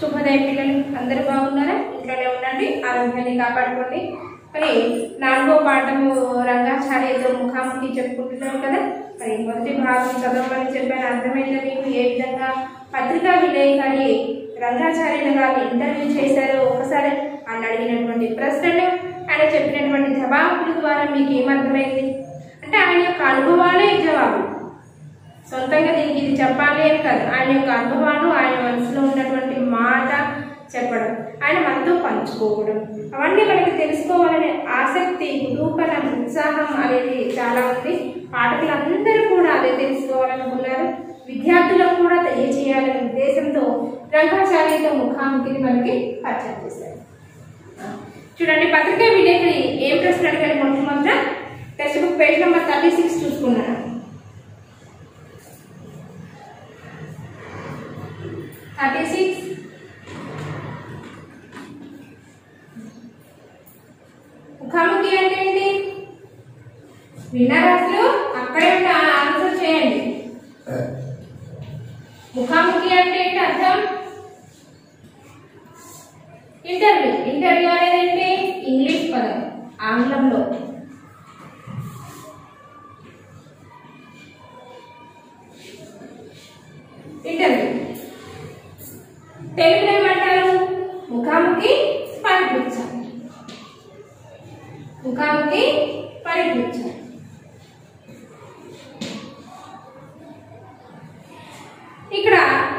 శుభోదయ పిల్లలు అందరూ బాగున్నారా ఇంట్లోనే ఉండండి ఆరోగ్యాన్ని కాపాడుకోండి మరి నాలుగో పాఠము రంగాచార్యతో ముఖాముఖి చెప్పుకుంటున్నాం కదా మరి మొదటి భాగం చదవమని చెప్పాను అర్థమైందా మీకు ఏ విధంగా పత్రికా విలేకరి రంగాచార్యులు గారు ఇంటర్వ్యూ చేశారో ఒకసారి ఆయన అడిగినటువంటి ప్రశ్నలు ఆయన చెప్పినటువంటి జవాబుల ద్వారా మీకు ఏమర్థమైంది అంటే ఆయన యొక్క అనుభవాలే జవాబు సొంతంగా దీనికి ఇది చెప్పాలి అని కాదు ఆయన యొక్క అనుభవాలు ఆయన మనసులో ఉన్నటువంటి మాట చెప్పడం ఆయన మనతో పంచుకోవడం అవన్నీ మనకి తెలుసుకోవాలనే ఆసక్తి కుతూహలం ఉత్సాహం అనేది చాలా ఉంది పాఠకులందరూ కూడా అదే తెలుసుకోవాలనుకున్నారు విద్యార్థులకు కూడా తెలియజేయాలనే ఉద్దేశంతో రంగాచార్యతో ముఖాముఖిని మనకి పరిచయం చేశారు చూడండి పత్రికా విలేకరి ఏం ప్రశ్న అడిగారు మొట్టమొదట text book page number thirty six చూసుకున్నాను థర్టీ సిక్స్ ముఖాముఖి అంటే ఏంటి విన్నారా అసలు అక్కడే ఉండి ఆన్సర్ చేయండి ముఖాముఖి అంటే ఏంటి అర్థం ఇంటర్వ్యూ ఇంటర్వ్యూ అనేది ఏంటి ఇంగ్లీష్ పదం ఆంగ్లంలో ఇంటర్వ్యూ తెలుగులో ఏమంటారు ముఖాముఖి పరిపృచ్ఛ ముఖాముఖి పరిపృచ్ఛ ఇక్కడ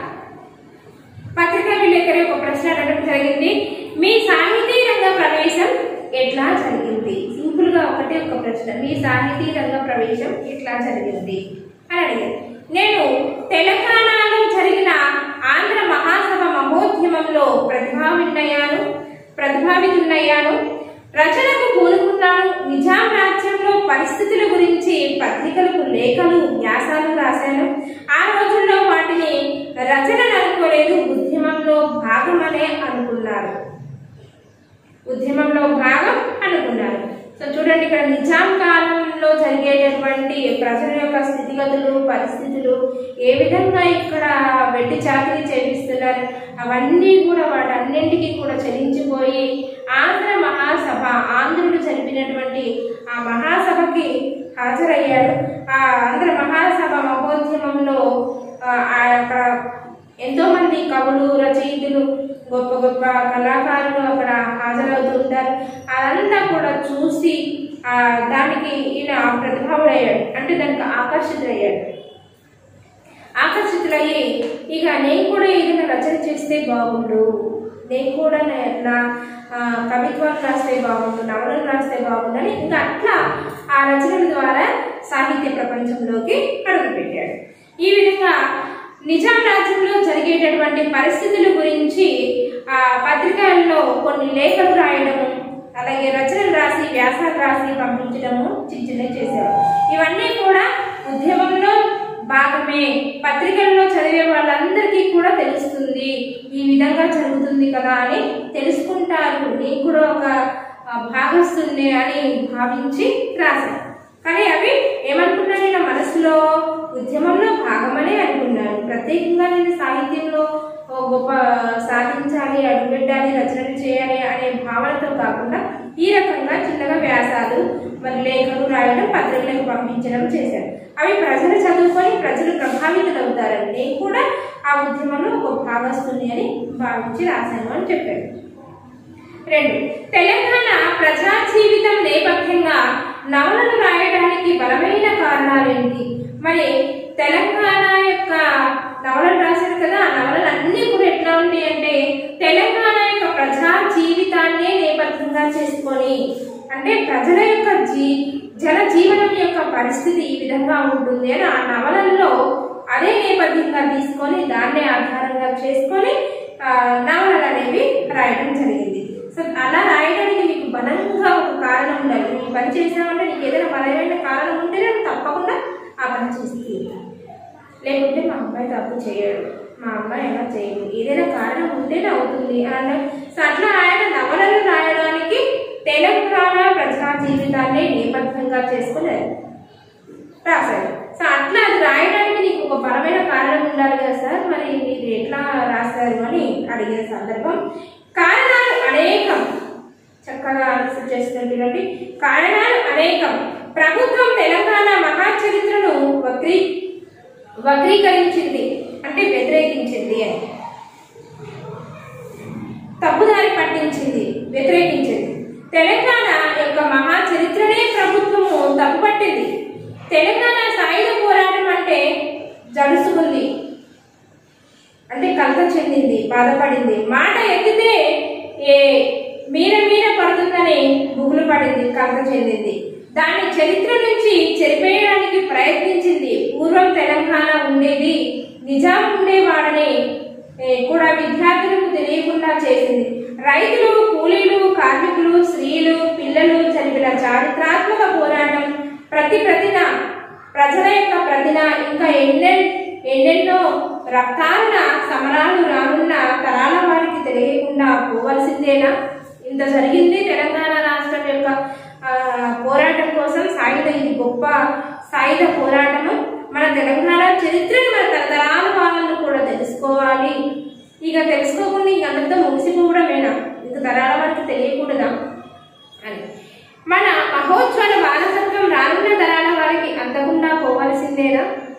పత్రికా విలేకరి ఒక ప్రశ్న అడగడం జరిగింది మీ సాహితీ రంగ ప్రవేశం ఎట్లా జరిగింది సింపుల్ గా ఒకటే ఒక ప్రశ్న మీ సాహితీ రంగ ప్రవేశం ఎట్లా జరిగింది అని అడిగారు నేను తెలంగాణలో జరిగిన ఆంధ్ర మహాసభ మహోద్యమంలో ప్రతిభావిన్నయ్యాను ప్రతిభావితున్నయ్యాను రచనకు పూనుకున్నాను నిజాం రాజ్యంలో పరిస్థితుల గురించి పత్రికలకు లేఖలు వ్యాసాలు రాశాను ఆ రోజుల్లో వాటిని రచనలు అనుకోలేదు ఉద్యమంలో భాగమనే అనుకున్నారు ఉద్యమంలో భాగం అనుకున్నారు సో చూడండి ఇక్కడ నిజాం కాలంలో జరిగేటటువంటి ప్రజల యొక్క స్థితిగతులు పరిస్థితులు ఏ విధంగా ఇక్కడ వెట్టి చాకరీ చేపిస్తున్నారు అవన్నీ కూడా వాటన్నింటికి కూడా చెల్లించిపోయి ఆంధ్ర మహాసభ ఆంధ్రుడు జరిపినటువంటి ఆ మహాసభకి హాజరయ్యాడు ఆ ఆంధ్ర మహాసభ మహోద్యమంలో ఆ, ఆ అక్కడ ఎంతో మంది కవులు రచయితులు గొప్ప గొప్ప కళాకారులు అక్కడ హాజరవుతూ ఉంటారు అదంతా కూడా చూసి ఆ దానికి ఈయన ప్రతిభావుడయ్యాడు అంటే దానికి ఆకర్షితుడయ్యాడు ఆకర్షితులయ్యి ఇక నేను కూడా ఏదైనా రచన చేస్తే బాగుండు నేను కూడా నా- నా ఆ, కవిత్వాలు రాస్తే బాగుండు నవలలు రాస్తే బాగుండు అని ఇంకా అట్లా ఆ రచనల ద్వారా సాహిత్య ప్రపంచంలోకి అడుగుపెట్టాడు ఈ విధంగా నిజాం రాజ్యంలో జరిగేటటువంటి పరిస్థితుల గురించి ఆ పత్రికల్లో కొన్ని లేఖలు రాయడము అలాగే రచనలు రాసి వ్యాసాలు రాసి పంపించడము చిన్న చిన్న చేసేవారు ఇవన్నీ కూడా ఉద్యమంలో భాగమే పత్రికల్లో చదివే వాళ్ళందరికీ కూడా తెలుస్తుంది ఈ విధంగా జరుగుతుంది కదా అని తెలుసుకుంటారు నేను కూడా ఒక ఆ, భాగస్తుంది అని భావించి రాశాను కానీ అవి ఏమనుకున్నాను నేను మనసులో ఉద్యమంలో భాగమనే అనుకున్నాను ప్రత్యేకంగా నేను సాహిత్యంలో ఓ గొప్ప సాధించాలి అడుగుపెట్టాలి రచనలు చేయాలి అనే భావనతో కాకుండా ఈ రకంగా చిన్నగా వ్యాసాలు మరి లేఖలు రాయడం పత్రికలకు పంపించడం చేశాను అవి ప్రజలు చదువుకొని ప్రజలు ప్రభావితులవుతారని నేను కూడా ఆ ఉద్యమంలో ఒక భాగస్తుంది అని భావించి రాశాను అని చెప్పాడు రెండు తెలంగాణ ప్రజా జీవితం నేపథ్యంగా నవలలు రాయడానికి బలమైన కారణాలు ఏంటి మరి తెలంగాణ యొక్క నవలలు రాశారు కదా ఆ నవలలు అన్నీ కూడా ఎట్లా ఉంటాయి అంటే తెలంగాణ యొక్క ప్రజా జీవితాన్నే నేపథ్యంగా చేసుకొని అంటే ప్రజల యొక్క జీ జన జీవనం యొక్క పరిస్థితి ఈ విధంగా ఉంటుంది అని ఆ నవలల్లో అదే నేపథ్యంగా తీసుకొని దాన్నే ఆధారంగా చేసుకొని ఆ, నవలలు అనేవి రాయడం జరిగింది సో అలా రాయడానికి నీకు బలంగా ఒక కారణం ఉండాలి నువ్వు ఈ పని చేసావంటే నీకు ఏదైనా బలమైన కారణం ఉంటేనే నువ్వు తప్పకుండా ఆ పని చేసి తీరుతావు లేకుంటే మా అబ్బాయి తప్పు చేయడు మా అమ్మాయి ఎలా చేయదు ఏదైనా కారణం ఉంటేనే అవుతుంది అండ్ సో అట్లా ఆయన నవలలు రాయడానికి తెలంగాణ ప్రజా జీవితాన్ని నేపథ్యంగా చేసుకుని రాశాడు సో అట్లా అది రాయడానికి నీకు ఒక బలమైన కారణం ఉండాలి కదా సార్ మరి మీరు ఎట్లా రాశారు అని అడిగిన సందర్భం కారణాలు అనేకం చక్కగా ఆన్సర్ చేస్తున్నటువంటి కారణాలు అనేకం ప్రభుత్వం తెలంగాణ మహాచరిత్రను వక్రీ వక్రీకరించింది అంటే వ్యతిరేకించింది అని తప్పుదారి పట్టించింది వ్యతిరేకించింది తెలంగాణ యొక్క మహా చరిత్రనే ప్రభుత్వము తప్పుపట్టింది తెలంగాణ సాయుధ పోరాటం అంటే జడుసుకుంది అంటే కలత చెందింది బాధపడింది మాట ఎత్తితే ఏ మీర మీర పడుతుందని బుగులు పడింది కలత చెందింది దాని చరిత్ర నుంచి చెరిపేయడానికి ప్రయత్నించింది పూర్వం తెలంగాణ ఉండేది నిజాం ఉండేవాడని ఏ, కూడా విద్యార్థులకు తెలియకుండా చేసింది రైతులు కూలీలు కార్మికులు స్త్రీలు పిల్లలు జరిపిన చారిత్రాత్మక పోరాటం ప్రతి ప్రతిన ప్రజల యొక్క ప్రతిన ఇంకా ఎన్నె ఎన్నెన్నో రక్తారుణ సమరాలు రానున్న తరాల వారికి తెలియకుండా పోవలసిందేనా ఇంత జరిగింది తెలంగాణ రాష్ట్రం యొక్క ఆ, పోరాటం కోసం సాయుధ ఇది గొప్ప సాయుధ పోరాటము మన తెలంగాణ చరిత్రను మన తరతరాల వాళ్ళను కూడా తెలుసుకోవాలి ఇక తెలుసుకోకుండా ఇంక అంతా ముగిసిపోవడమేనా ఇంక తరాల వారికి తెలియకూడదా అని మన మహోజ్వల వారసత్వం రానున్న తరాల వారికి అందకుండా పోవలసిందేనా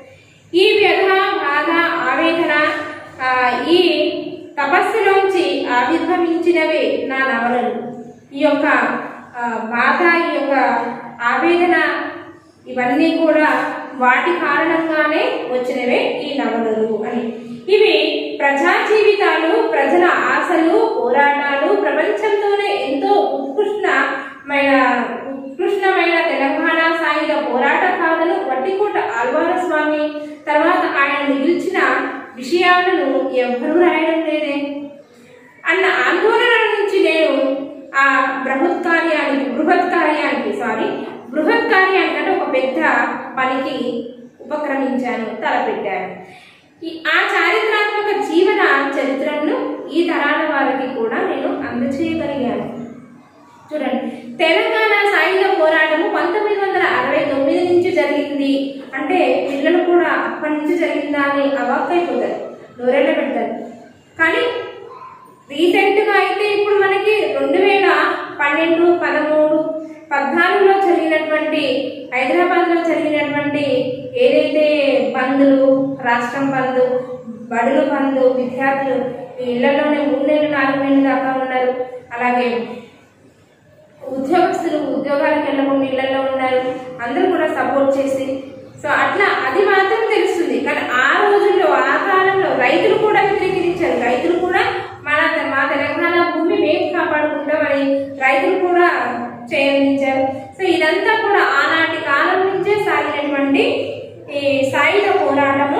ఈ వ్యధ బాధ ఆవేదన ఆ, ఈ తపస్సులోంచి ఆవిర్భవించినవే నా నవలలు ఈ యొక్క ఆ, బాధ ఈ యొక్క ఆవేదన ఇవన్నీ కూడా వాటి కారణంగానే వచ్చినవే ఈ నవలలు అని ఇవి ప్రజా జీవితాలు ప్రజల ఆశలు పోరాటాలు ప్రపంచంతోనే ఎంతో ఉత్కృష్టమైన ఉత్కృష్టమైన తెలంగాణ సాయుధ పోరాట గాథలు వట్టికోట ఆల్వార స్వామి తర్వాత ఆయన మిగిల్చిన విషయాలను ఎవ్వరూ రాయడం లేదే అన్న ఆందోళన నుంచి నేను ఆ బృహత్ కార్యానికి బృహత్ కార్యానికి సారీ బృహత్ కార్యానికి అంటే ఒక పెద్ద పనికి ఉపక్రమించాను తలపెట్టాను ఈ ఆ చారిత్రాత్మక జీవన చరిత్రను ఈ తరాల వారికి కూడా నేను అందచేయగలిగాను చూడండి తెలంగాణ సాయుధ పోరాటము పంతొమ్మిది వందల అరవై తొమ్మిది నుంచి జరిగింది అంటే పిల్లలు కూడా అప్పటి నుంచి జరిగిందా అని అవాక్కైపోతారు నోరెళ్ళ పెడతారు కానీ రీసెంట్గా అయితే ఇప్పుడు మనకి రెండు వేల పన్నెండు పదమూడు పద్నాలుగులో జరిగినటువంటి హైదరాబాద్లో జరిగినటువంటి ఏదైతే బంద్లు రాష్ట్రం బంద్ బడులు బంద్ విద్యార్థులు ఇళ్లలోనే మూడు నెలలు నాలుగు నెలలు దాకా ఉన్నారు అలాగే ఉద్యోగస్తులు ఉద్యోగాలకు వెళ్ళకుండా ఇళ్లలో ఉన్నారు అందరూ కూడా సపోర్ట్ చేసి సో అట్లా అది మాత్రం తెలుస్తుంది కానీ ఆ రోజుల్లో ఆ కాలంలో రైతులు కూడా వ్యతిరేకించారు రైతులు కూడా మన మా తెలంగాణ భూమి మేము కాపాడుకుంటామని రైతులు కూడా చేయించారు సో ఇదంతా కూడా ఆనాటి కాలం నుంచే సాగినటువంటి ఈ సాయుధ పోరాటము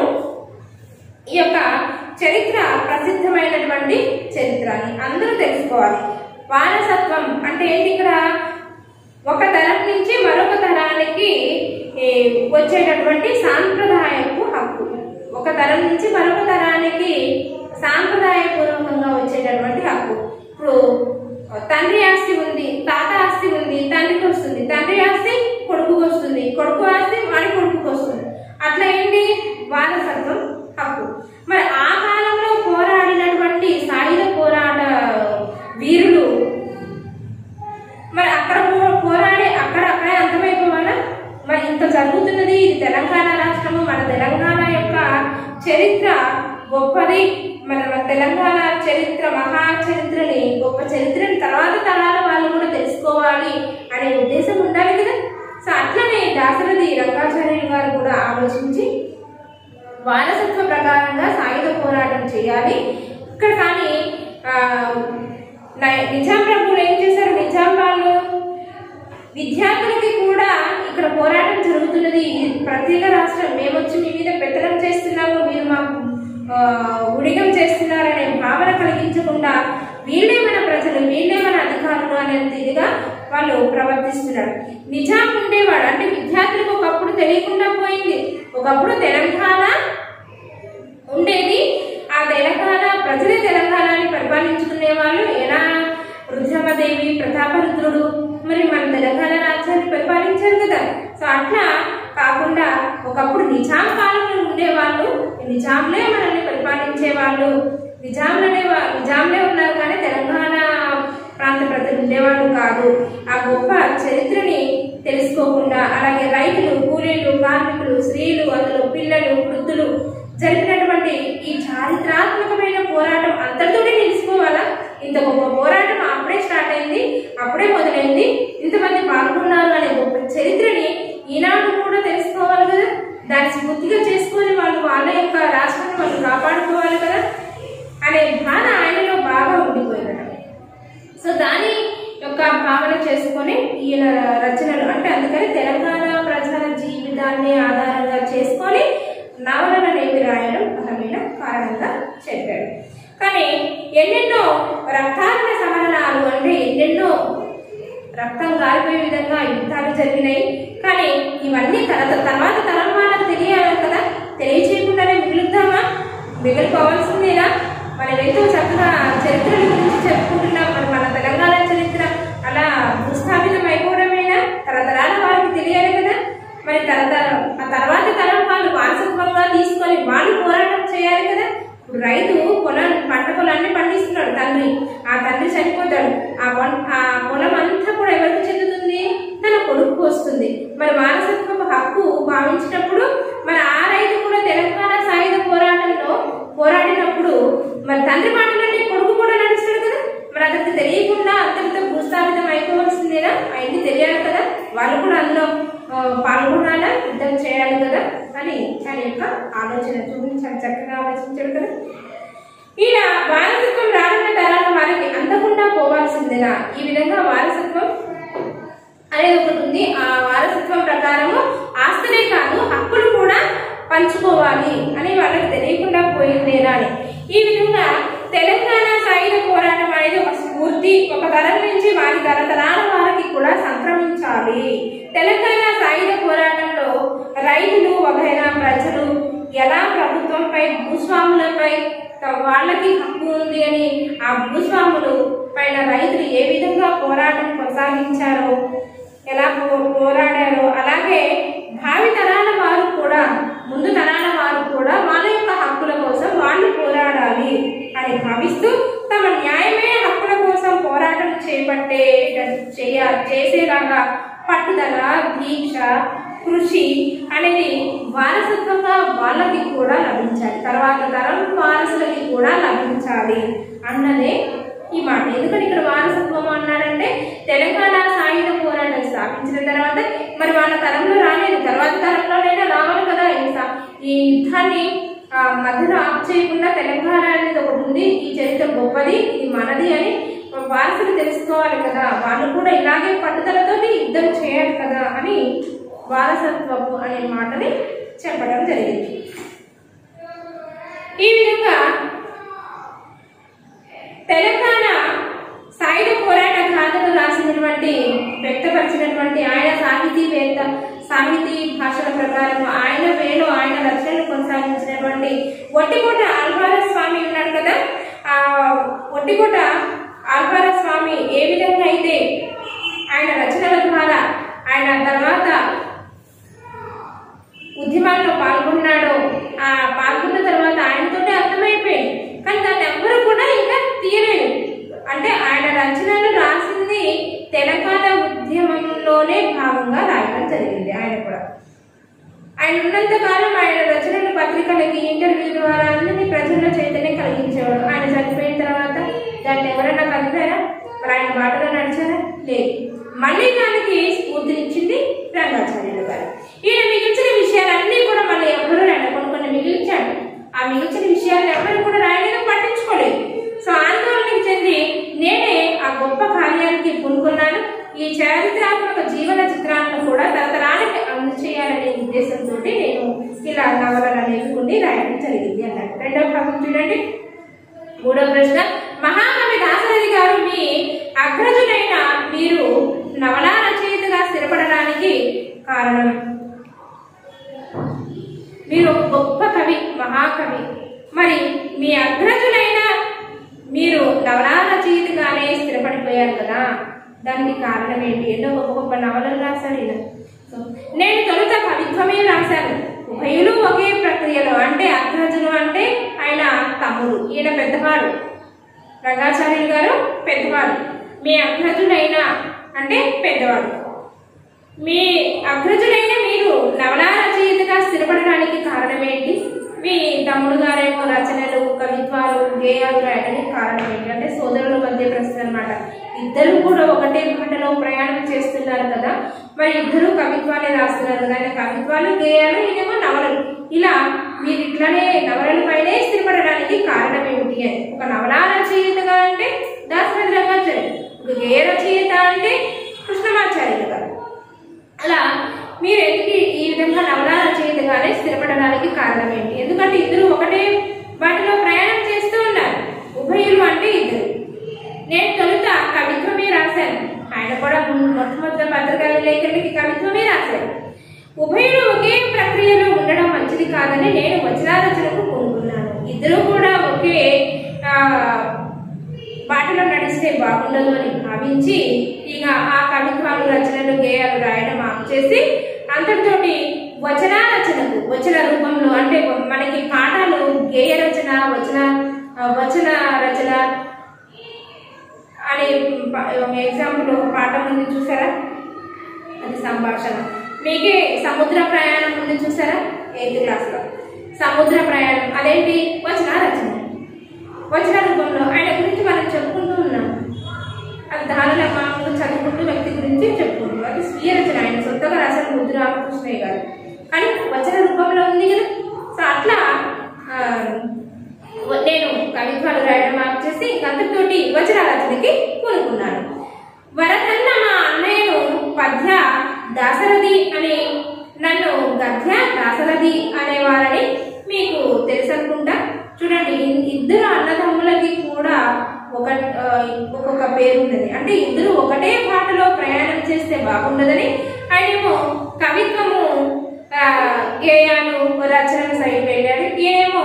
ఈ యొక్క చరిత్ర ప్రసిద్ధమైనటువంటి చరిత్ర అని అందరూ తెలుసుకోవాలి వారసత్వం అంటే ఏంటి ఇక్కడ ఒక తరం నుంచి మరొక తరానికి ఏ, వచ్చేటటువంటి సాంప్రదాయపు హక్కు ఒక తరం నుంచి మరొక తరానికి సాంప్రదాయపూర్వకంగా వచ్చేటటువంటి హక్కు ఇప్పుడు తండ్రి ఆస్తి ఉంది తాత ఆస్తి ఉంది తండ్రికి వస్తుంది తండ్రి ఆస్తి కొడుకుకి వస్తుంది కొడుకు ఆస్తి వాడి కొడుకుకి వస్తుంది అట్లా ఏంటి వారసత్వం హక్కు మరి ఆ కాలంలో పోరాడినటువంటి సాయుధ పోరాట వీరులు మరి అక్కడ పో- పోరాడి అక్కడ అక్కడే అంతమైపోవాలా మరి ఇంత జరుగుతున్నది ఇది తెలంగాణ రాష్ట్రము మన తెలంగాణ యొక్క చరిత్ర గొప్పది మన మన తెలంగాణ చరిత్ర మహా చరిత్రని గొప్ప చరిత్రని తర్వాత తరాల వాళ్ళు కూడా తెలుసుకోవాలి అనే ఉద్దేశం ఉండాలి కదా సో అట్లనే దాశరథి రంగాచార్యులు గారు కూడా ఆలోచించి వారసత్వ ప్రకారంగా సాయుధ పోరాటం చేయాలి ఇక్కడ కానీ ఆ, నై- నిజాం ప్రభువులు ఏం చేశారు నిజాం వాళ్ళు విద్యార్థులకి కూడా ఇక్కడ పోరాటం జరుగుతున్నది ఇది ప్రత్యేక రాష్ట్రం మేము వచ్చి మీ మీద పెత్తనం చేస్తున్నాము మీరు మాకు ఆ, ఉడిగం చేస్తున్నారనే భావన కలిగించకుండా వీళ్ళే మన ప్రజలు వీళ్ళే మన అధికారులు అనే ఇదిగా వాళ్ళు ప్రవర్తిస్తున్నారు నిజాం ఉండేవాడు అంటే విద్యార్థులకు ఒకప్పుడు తెలియకుండా పోయింది ఒకప్పుడు తెలంగాణ ఉండేది ఆ తెలంగాణ ప్రజలే తెలంగాణని పరిపాలించుకునే వాళ్ళు ఎలా రుద్రమదేవి ప్రతాపరుద్రుడు మరి మన తెలంగాణ రాజ్యాన్ని పరిపాలించారు కదా సో అట్లా కాకుండా ఒకప్పుడు నిజాం కాలంలో ఉండేవాళ్ళు నిజాంలే మనల్ని పరిపాలించే వాళ్ళు నిజాంలనే వా- నిజాంలే ఉన్నారు కానీ తెలంగాణ ప్రాంత ప్రజలు ఉండేవాళ్ళు కాదు ఆ గొప్ప చరిత్రని తెలుసుకోకుండా అలాగే రైతులు కూలీలు కార్మికులు స్త్రీలు అందులో పిల్లలు వృద్ధులు జరిపినటువంటి ఈ చారిత్రాత్మకమైన పోరాటం అంతటితోనే నిలిచిపోవాలా ఇంత గొప్ప పోరాటం అప్పుడే స్టార్ట్ అయింది అప్పుడే మొదలైంది ఇంతమంది పాల్గొన్నారు అనే గొప్ప చరిత్రని ఈనాడు కూడా తెలుసుకోవాలి కదా దాన్ని స్ఫూర్తిగా చేసుకొని వాళ్ళు వాళ్ళ యొక్క రాష్ట్రాన్ని వాళ్ళు కాపాడుకోవాలి కదా అనే భావన ఆయనలో బాగా ఉండిపోయిందట సో దాని యొక్క భావన చేసుకొని ఈయన రచనలు అంటే అందుకని తెలంగాణ ప్రజల జీవితాన్ని ఆధారంగా చేసుకొని నవలను అనేవి రాయడం బలమైన కారణంగా చెప్పాడు కానీ ఎన్నెన్నో రక్తారణ సమరణాలు అంటే ఎన్నెన్నో రక్తం గారిపోయే విధంగా యుద్ధాలు జరిగినాయి కానీ ఇవన్నీ తర తర్వాత తరం వాళ్ళకి తెలియాలి కదా తెలియచేయకుండానే మిగులుద్దామా మిగిలిపోవాల్సిందేనా మనం ఎంతో చక్కగా చరిత్రల గురించి చెప్పుకుంటున్నాం మరి మన తెలంగాణ చరిత్ర అలా భూస్థాపితం అయిపోవడమేనా తరతరాల వారికి తెలియాలి కదా మరి తరతరం ఆ తర్వాత తరం వాళ్ళు వారసత్వంగా తీసుకొని వాళ్ళు పోరాటం చేయాలి కదా ఇప్పుడు రైతు పొలం పంట పొలాన్ని పండిస్తున్నాడు తండ్రి ఆ తండ్రి చనిపోతాడు ఆ పొలం ఆ పొలం అంతా కూడా ఎవరికి చెందుతుంది తన కొడుకు వస్తుంది మరి వారసత్వపు హక్కు భావించినప్పుడు మరి ఆ రైతు కూడా తెలంగాణ సాయుధ పోరాటంలో పోరాడినప్పుడు మరి తండ్రి మాటలోనే కొడుకు కూడా నడుస్తాడు కదా మరి అతనికి తెలియకుండా అతనితో భూస్థాపితం అయిపోవాల్సిందేనా అయింది తెలియాలి కదా వాళ్ళు కూడా అందులో ఆ, పాల్గొనాలా యుద్ధం చేయాలి కదా అని ఆయన యొక్క ఆలోచన చూపించాడు చక్కగా ఆలోచించాడు కదా ఈయన వారసత్వం రానున్న తరాల వారికి అందకుండా పోవాల్సిందేనా ఈ విధంగా వారసత్వం అనేది ఒకటి ఉంది ఆ వారసత్వం ప్రకారము ఆస్తులే కాదు హక్కులు కూడా పంచుకోవాలి అని వాళ్ళకి తెలియకుండా పోయిందేనా అని ఈ విధంగా తెలంగాణ సాయుధ పోరాటం అనేది ఒక స్ఫూర్తి ఒక తరం నుంచి వారి తరతరాల వారికి కూడా సంక్రమించాలి తెలంగాణ సాయుధ పోరాటంలో రైతులు వగైరా ప్రజలు ఎలా ప్రభుత్వంపై భూస్వాములపై త- వాళ్ళకి హక్కు ఉంది అని ఆ భూస్వాములు పైన రైతులు ఏ విధంగా పోరాటం కొనసాగించారో ఎలా పో- పోరాడారో అలాగే భావి తరాల వారు కూడా ముందు తరాల వారు కూడా వాళ్ళ యొక్క హక్కుల కోసం వాళ్ళు పోరాడాలి అని భావిస్తూ తమ న్యాయమైన హక్కుల కోసం పోరాటం చేపట్టే చేయ చేసేలాగా పట్టుదల దీక్ష కృషి అనేది వారసత్వంగా వాళ్ళకి కూడా లభించాలి తర్వాత తరం వారసులకి కూడా లభించాలి అన్నదే ఈ మాట ఎందుకని ఇక్కడ వారసత్వం అన్నాడంటే తెలంగాణ సాయుధ పోరాటం స్థాపించిన తర్వాత మరి వాళ్ళ తరంలో రాలేదు తర్వాత తరంలోనైనా రావాలి కదా ఈ సా- ఈ యుద్ధాన్ని ఆ, మధ్యలో ఆఫ్ చేయకుండా తెలంగాణ అనేది ఒకటి ఉంది ఈ చరిత్ర గొప్పది ఇది మనది అని వారసులు తెలుసుకోవాలి కదా వాళ్ళు కూడా ఇలాగే పట్టుదలతోటి యుద్ధం చేయాలి కదా అని వారసత్వపు అనే మాటని చెప్పడం జరిగింది ఈ విధంగా తెలంగాణ సాయుధ పోరాట గాథలు రాసినటువంటి వ్యక్తపరిచినటువంటి ఆయన సాహితీవేత్త సాహితీ భాషల ప్రకారం ఆయన వేలో ఆయన రచనలు కొనసాగించినటువంటి ఒట్టికోట ఆల్వార స్వామి ఉన్నాడు కదా ఆ ఒట్టికోట ఆల్వార స్వామి ఏ విధంగా అయితే ఆయన రచనల ద్వారా ఆయన తర్వాత ఉద్యమాల్లో పాల్గొన్నాడో ఆ పాల్గొన్న తర్వాత ఆయనతోటే అర్థమైపోయింది కానీ దాన్ని ఎవ్వరు కూడా ఇంకా తీయలేదు అంటే ఆయన రచనలు రాసింది తెలంగాణ ఉద్యమంలోనే భాగంగా రాయడం జరిగింది ఆయన కూడా ఆయన ఉన్నంత కాలం ఆయన రచనలు పత్రికలకి ఇంటర్వ్యూ ద్వారా అన్ని ప్రజల్లో చైతన్యం కలిగించేవాడు ఆయన చనిపోయిన తర్వాత దాన్ని ఎవరైనా కలిపారా మరి ఆయన బాటలో నడిచారా లేదు మళ్ళీ దానికి స్ఫూర్తినిచ్చింది రంగాచార్యులు గారు ఈయన మిగిల్చిన విషయాలన్నీ కూడా మళ్ళీ ఎవరు రాయడం కొన్ని కొన్ని మిగిల్చాడు ఆ మిగిల్చిన విషయాలు ఎవరు కూడా రాయలేదు పట్టించుకోలేదు సో ఆందోళనకి చెంది నేనే ఆ గొప్ప కార్యానికి పూనుకున్నాను ఈ చారిత్రాత్మక జీవన చిత్రాలను కూడా తరతరానికి అందచేయాలనే ఉద్దేశంతో నేను ఇలా నవలలు అనేవి కొన్ని రాయడం జరిగింది అన్నట్టు రెండవ భాగం చూడండి మూడవ ప్రశ్న మహాకవి దాశరథి గారు మీ అగ్రజులైన మీరు నవలా రచయితగా స్థిరపడడానికి కారణం మీరు ఒక గొప్ప కవి మహాకవి మరి మీ అగ్రజులైన మీరు నవలా రచయితగానే స్థిరపడిపోయారు కదా దానికి కారణం ఏంటి ఎన్నో గొప్ప గొప్ప నవలలు రాశాడు ఈయన సో, నేను తొలుత కవిత్వమే రాశాను ఉభయులు ఒకే ప్రక్రియలో అంటే అగ్ర ఈయన పెద్దవాడు రంగాచార్యులు గారు పెద్దవాడు మీ అగ్రజుడైన అంటే పెద్దవాడు మీ అగ్రజుడైన మీరు నవలా రచయితగా స్థిరపడడానికి కారణం ఏంటి మీ తమ్ముడు గారేమో రచనలు కవిత్వాలు గేయాలు రాయడానికి కారణం ఏంటి అంటే సోదరుల మధ్య ప్రశ్న అనమాట ఇద్దరు కూడా ఒకటే పంటలో ప్రయాణం చేస్తున్నారు కదా మరి ఇద్దరు కవిత్వాలే రాస్తున్నారు కదా ఆయన కవిత్వాలు గేయాలు ఈయనేమో నవలలు ఇలా మీరు ఇట్లానే నవలల పైనే స్థిరపడడానికి కారణం ఏమిటి అని ఒక నవలా రచయితగా అంటే దాసరథి రంగాచార్య ఒక గేయ రచయిత అంటే కృష్ణమాచార్యులు గారు అలా మీరు ఎందుకు ఈ విధంగా నవలా రచయితగానే స్థిరపడడానికి కారణం ఏంటి ఎందుకంటే ఇద్దరు ఒకటే వాటిలో ప్రయాణం చేస్తూ ఉన్నారు ఉభయులు అంటే ఇద్దరు నేను తొలుత కవిత్వమే రాశాను ఆయన కూడా ము- మొట్టమొదటి పత్రికా విలేకరులకి కవిత్వమే రాశారు ఉభయులు ఒకే ప్రక్రియలో ఉండడం మంచిది కాదని నేను వచనారచనకు కోరుకున్నాను ఇద్దరు కూడా ఒకే ఆ, బాటలో నడిస్తే బాగుండదు అని భావించి ఇక ఆ కవిత్వాలు రచనలు గేయాలు రాయడం ఆపు చేసి అంతటితోటి వచన రచనకు వచన రూపంలో అంటే మనకి పాఠాలు గేయ రచన వచన ఆ, వచన రచన అనే ప- ఒక ఎగ్జాంపుల్ ఒక పాఠం ఉంది చూసారా అది సంభాషణ మీకే సముద్ర ప్రయాణం ఉంది చూసారా ఎయిత్ క్లాస్లో సముద్ర ప్రయాణం అదేంటి వచన రచన వచన రూపంలో ఆయన గురించి మనం చెప్పుకుంటూ ఉన్నాం అది దానిలో మామూలు చదువుకుంటూ వ్యక్తి గురించి చెప్పుకుంటూ అది స్వీయ రచన ఆయన సొంతగా రాసిన ముద్దు రామకృష్ణయ్య గారు కానీ వచన రూపంలో ఉంది కదా సో అట్లా ఆ, నేను కవిత్వాలు రాయడం ఆపు చేసి అంతటితోటి వచన రచనకి కోరుకున్నాను వరకన్న మా అన్నయ్యను పద్య దాసరథి అని నన్ను గద్య దాసరథి అనేవారని మీకు తెలుసనుకుంటా చూడండి ఇ- ఇద్దరు అన్నదమ్ములకి కూడా ఒక ఆ, ఒక్కొక్క పేరు ఉన్నది అంటే ఇద్దరు ఒకటే పాటలో ప్రయాణం చేస్తే బాగుండదని ఆయనేమో కవిత్వము ఆ, గేయాలు రచనల సైడ్ వెళ్ళాడు ఈయనేమో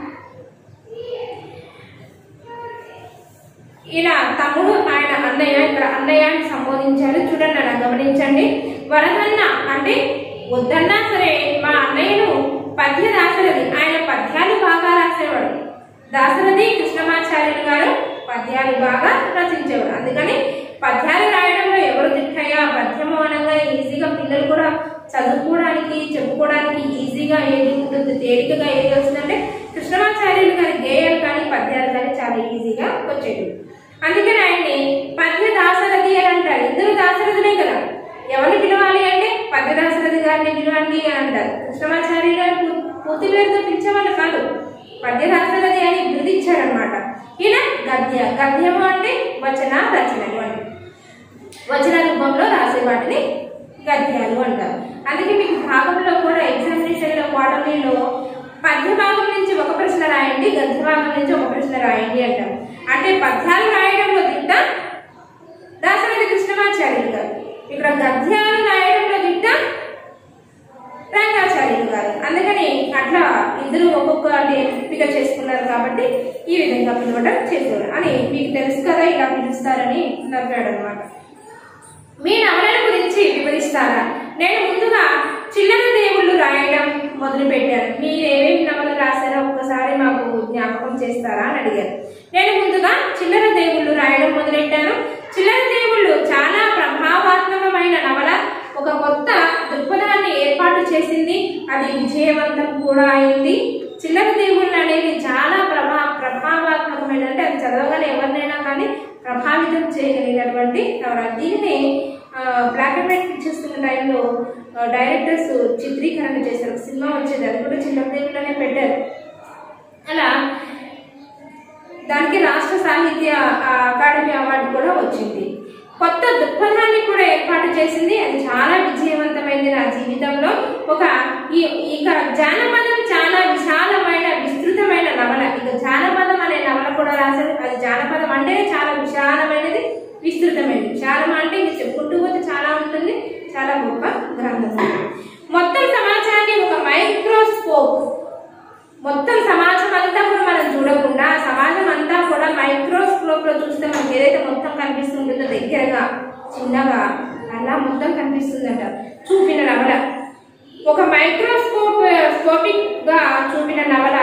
ఈయన తమ్ముడు ఆయన అన్నయ్య ఇక్కడ అన్నయ్యని సంబోధించారు చూడండి అలా గమనించండి వరదన్న అంటే వద్దన్నా సరే మా అన్నయ్యను పద్య దాసరథి ఆయన పద్యాలు బాగా రాసేవాడు దాసరథి కృష్ణమాచార్యులు గారు పద్యాలు బాగా రచించేవాడు అందుకని పద్యాలు రాయడంలో ఎవరు దిట్టయ్యా పద్యము అనగా ఈజీగా పిల్లలు కూడా చదువుకోవడానికి చెప్పుకోవడానికి ఈజీగా ఏది ఉంటుంది తేలికగా ఏది వస్తుందంటే కృష్ణమాచార్యులు గారి గేయాలు కానీ పద్యాలు కానీ చాలా ఈజీగా వచ్చేవి అందుకని ఆయన్ని పద్య దాసరథి అని అంటారు ఇద్దరు దాసరథులే కదా ఎవరిని పిలవాలి అంటే పద్య దాసరథి గారిని పిలవండి అని అంటారు కృష్ణమాచార్యులు గారు పూ- పూర్తి పేరుతో పిలిచేవాళ్ళు కాదు పద్య దాసరథి అని బిరుదు ఇచ్చారనమాట ఈయన గద్య గద్యము అంటే వచన రచనలు అని వచన రూపంలో రాసే వాటిని గద్యాలు అంటారు అందుకే మీకు భాగంలో కూడా ఎగ్జామినేషన్లో క్వార్టర్లీలో పద్య భాగం నుంచి ఒక ప్రశ్న రాయండి గద్య భాగం నుంచి ఒక ప్రశ్న రాయండి అంటారు అంటే పద్యాలు రాయడంలో దిట్ట దాసరథి కృష్ణమాచార్యులు గారు ఇక్కడ గద్యాలు రాయడంలో దిట్ట రంగాచార్యులు గారు అందుకని అట్లా ఇద్దరు ఒక్కొక్కటి ఎంపిక చేసుకున్నారు కాబట్టి ఈ విధంగా పిలవడం చేసేవారు అని మీకు తెలుసు కదా ఇలా పిలుస్తారని నవ్వాడు అనమాట మీ నవలల గురించి వివరిస్తారా నేను ముందుగా చిల్లర దేవుళ్ళు రాయడం మొదలు పెట్టాను మీరు ఏమేమి నవలు రాశారో ఒక్కసారి మాకు జ్ఞాపకం చేస్తారా అని అడిగారు నేను ముందుగా చిల్లర దేవుళ్ళు రాయడం మొదలెట్టాను చిల్లర దేవుళ్ళు చాలా ప్రభావాత్మకమైన నవల ఒక కొత్త దృక్పథాన్ని ఏర్పాటు చేసింది అది విజయవంతం కూడా అయింది చిల్లర దేవుళ్ళు అనేది చాలా ప్రభా ప్రభావాత్మకమైన అంటే అది చదవగానే ఎవరినైనా కానీ ప్రభావితం చేయగలిగినటువంటి నవల దీనిని బ్లాక్ అండ్ వైట్ పిక్చర్స్ ఉన్న టైంలో ఆ, డైరెక్టర్స్ చిత్రీకరణ చేశారు ఒక సినిమా వచ్చేది అది కూడా చిల్లర దేవుళ్ళనే పెట్టారు అలా దానికి రాష్ట్ర సాహిత్య ఆ, అకాడమీ అవార్డు కూడా వచ్చింది కొత్త దృక్పథాన్ని కూడా ఏర్పాటు చేసింది అది చాలా విజయవంతమైంది నా జీవితంలో ఒక ఈ ఇక జానపదం చాలా విశాలమైన విస్తృతమైన నవల ఇక జానపదం అనే నవల కూడా రాశారు అది జానపదం అంటేనే చాలా విశాలమైనది విస్తృతమైనది విశాలం అంటే ఇంక చెప్పుకుంటూ పోతే చాలా ఉంటుంది చాలా గొప్ప గ్రంథం మొత్తం సమాజాన్ని ఒక మైక్రోస్కోప్ మొత్తం సమాజం అంతా కూడా మనం చూడకుండా సమాజం అంతా కూడా మైక్రోస్కోప్ లో చూస్తే మనకి ఏదైతే మొత్తం కనిపిస్తుంటుందో దగ్గరగా చిన్నగా అలా మొత్తం కనిపిస్తుందట చూపిన నవల ఒక మైక్రోస్కోప్ స్కోపిక్ గా చూపిన నవల ఒక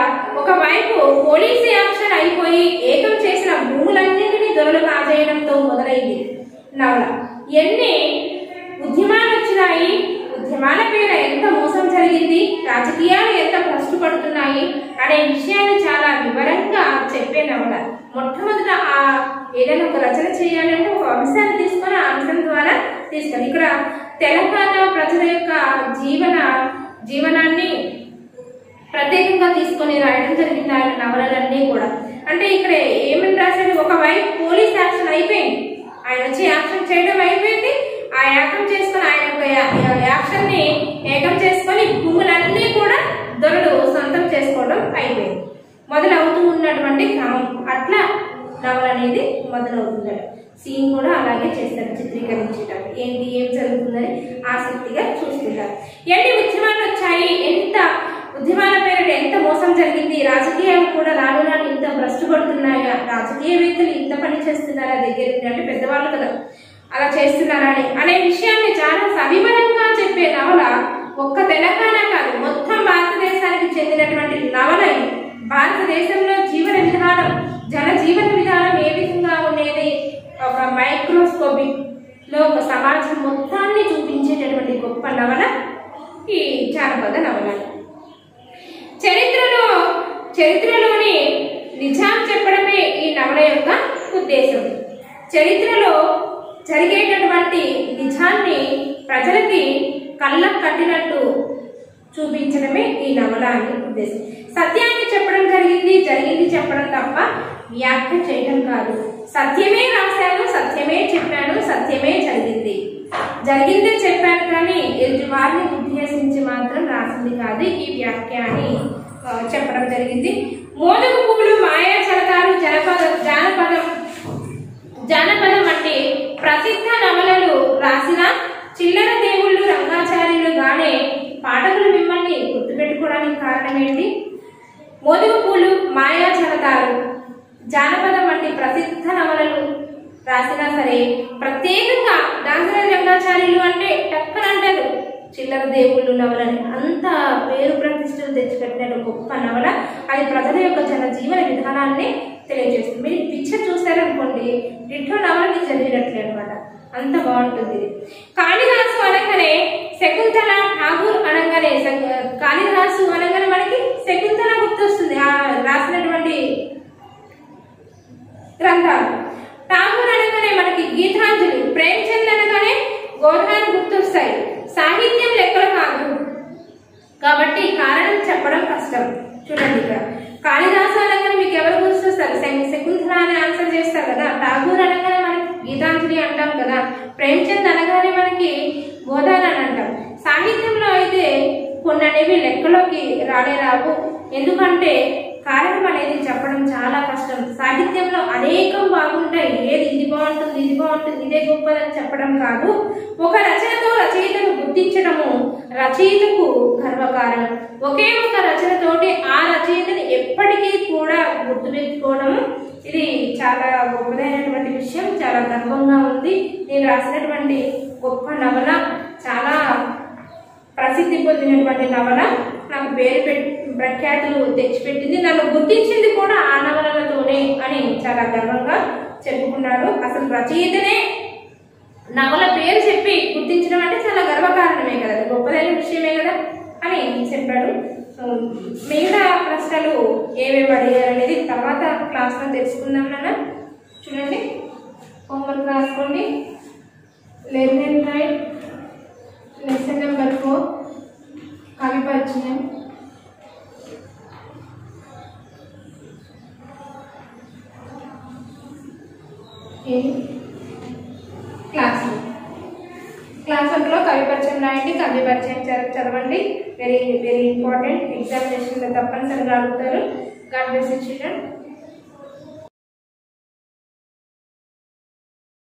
ఒకవైపు పోలీసు యాక్షన్ అయిపోయి ఏకం చేసిన భూములన్నింటినీ దొరలు కాజేయడంతో మొదలైంది నవల ఎన్ని ఉద్యమాలు వచ్చినాయి ఉద్యమాల పేర ఎంత మోసం జరిగింది రాజకీయాలు ఎంత భ్రష్టు పడుతున్నాయి అనే విషయాన్ని చాలా వివరంగా చెప్పే నవల మొట్టమొదట ఆ ఏదైనా ఒక రచన చేయాలంటే ఒక అంశాన్ని తీసుకొని ఆ అంశం ద్వారా తీసుకొని ఇక్కడ తెలంగాణ ప్రజల యొక్క జీవన జీవనాన్ని ప్రత్యేకంగా తీసుకొని రాయడం జరిగింది ఆయన నవలలన్నీ కూడా అంటే ఇక్కడ ఏమని రాశాడు ఒకవైపు పోలీస్ యాక్షన్ అయిపోయింది ఆయన వచ్చి యాక్షన్ చేయడం అయిపోయింది ఆ యాక్షన్ చేసుకొని ఆయన యొక్క యా- యాక్షన్ ని ఏకం చేసుకొని భూములన్నీ కూడా దొరలు సొంతం చేసుకోవడం అయిపోయింది మొదలవుతూ ఉన్నటువంటి క్రమం అట్లా నవల అనేది మొదలవుతుంది సీన్ కూడా అలాగే చేస్తారు చిత్రీకరించేటారు ఏంటి ఏం జరుగుతుందని ఆసక్తిగా చూస్తుంటారు ఎన్ని ఉద్యమాలు వచ్చాయి ఎంత ఉద్యమాల పేరిట ఎంత మోసం జరిగింది రాజకీయాలు కూడా రాను రాను ఇంత భ్రష్టు పడుతున్నాయా రాజకీయవేత్తలు ఇంత పని చేస్తున్నారా దగ్గర నుండి అంటే పెద్దవాళ్ళు కదా అలా చేస్తున్నారని అనే విషయాన్ని చాలా సవివరంగా చెప్పే నవల ఒక్క తెలంగాణ కాదు మొత్తం భారతదేశానికి చెందినటువంటి నవల ఇది. భారతదేశంలో జీవన విధానం జన జీవన విధానం ఏ విధంగా ఉండేది ఒక మైక్రోస్కోపిక్ లో ఒక సమాజం మొత్తాన్ని చూపించేటటువంటి గొప్ప నవల ఈ జానపద నవల చరిత్రలో చరిత్రలోని నిజాం చెప్పడమే ఈ నవల యొక్క ఉద్దేశం చరిత్రలో జరిగేటటువంటి నిజాన్ని ప్రజలకి కళ్ళకు కట్టినట్టు చూపించడమే ఈ నవల అని ఉద్దేశం సత్యాన్ని చెప్పడం జరిగింది జరిగింది చెప్పడం తప్ప వ్యాఖ్య చేయడం కాదు సత్యమే రాశాను సత్యమే చెప్పాను సత్యమే జరిగింది జరిగిందే చెప్పాను కానీ ఎదుటి వారిని ఉద్దేశించి మాత్రం రాసింది కాదు ఈ వ్యాఖ్య అని ఆ, చెప్పడం జరిగింది మోదకు పువ్వులు మాయా చలతారు జనపద జానపదం జానపదం అంటే ప్రసిద్ధ నవలలు రాసిన చిల్లర దేవుళ్ళు రంగాచార్యులు గానే పాఠకులు మిమ్మల్ని గుర్తుపెట్టుకోవడానికి కారణం ఏంటి మోదుగు పూలు మాయా చలతారు జానపదం వంటి ప్రసిద్ధ నవలలు రాసినా సరే ప్రత్యేకంగా దాసరి రంగాచార్యులు అంటే టక్కన అంటారు చిల్లర దేవుళ్ళు నవలని అంత పేరు ప్రతిష్టలు తెచ్చిపెట్టిన గొప్ప నవల అది ప్రజల యొక్క జన జీవన విధానాన్ని తెలియజేస్తుంది మీరు పిక్చర్ చూసారనుకోండి డిట్టో నవలని చదివినట్లే అనమాట అంత బాగుంటుంది ఇది. కాళిదాసు అనగానే శకుంతల ఠాగూర్ అనగానే శ- కాళిదాసు అనగానే మనకి శకుంతల గుర్తొస్తుంది ఆ రాసినటువంటి గ్రంథాలు ఠాగూర్ అనగానే మనకి గీతాంజలి ప్రేమచంద్ అనగానే గోధాన్ని గుర్తొస్తాయి సాహిత్యం లెక్కలు కాదు కాబట్టి కారణం చెప్పడం కష్టం చూడండి ఇక్కడ కాళిదాసు అనగానే మీకు ఎవరు గుర్తొస్తారు శ- శకుంతల అని ఆన్సర్ చేస్తారు కదా ఠాగూర్ అనగానే మనకి గీతాంజలి అంటాం కదా ప్రేమచంద్ అనగానే మనకి గోదాన్ అని అంటాం సాహిత్యంలో అయితే కొన్ని అనేవి లెక్కలోకి రానే రావు ఎందుకంటే కారణం అనేది చెప్పడం చాలా కష్టం సాహిత్యంలో అనేకం బాగుంటాయి ఏది ఇది బాగుంటుంది ఇది బాగుంటుంది ఇదే గొప్పదని చెప్పడం కాదు ఒక రచనతో రచయితను గుర్తించడము రచయితకు గర్వకారణం ఒకే ఒక రచనతోటి ఆ రచయితని ఎప్పటికీ కూడా గుర్తుపెట్టుకోవడము ఇది చాలా గొప్పదైనటువంటి విషయం చాలా గర్వంగా ఉంది నేను రాసినటువంటి గొప్ప నవల చాలా ప్రసిద్ధి పొందినటువంటి నవల నాకు పేరు పెట్టి ప్రఖ్యాతులు తెచ్చిపెట్టింది నన్ను గుర్తించింది కూడా ఆ నవలలతోనే అని చాలా గర్వంగా చెప్పుకున్నాడు అసలు రచయితనే నవల పేరు చెప్పి గుర్తించడం అంటే చాలా గర్వకారణమే కదా అది గొప్పదైన విషయమే కదా అని చెప్పాడు సో, మిగతా ప్రశ్నలు ఏమేమి అడిగారు అనేది తర్వాత క్లాస్లో తెలుసుకుందాం నాన్న చూడండి హోంవర్క్ రాసుకోండి learn and write lesson number four కవి పరిచయం ఇది క్లాస్ క్లాస్ వన్లో కవి పరిచయం రాయండి కవి పరిచయం చ- చదవండి వెరీ వెరీ ఇంపార్టెంట్ ఎగ్జామినేషన్లో తప్పనిసరిగా అడుగుతారు గాడ్ బ్లెస్ చిల్డ్రన్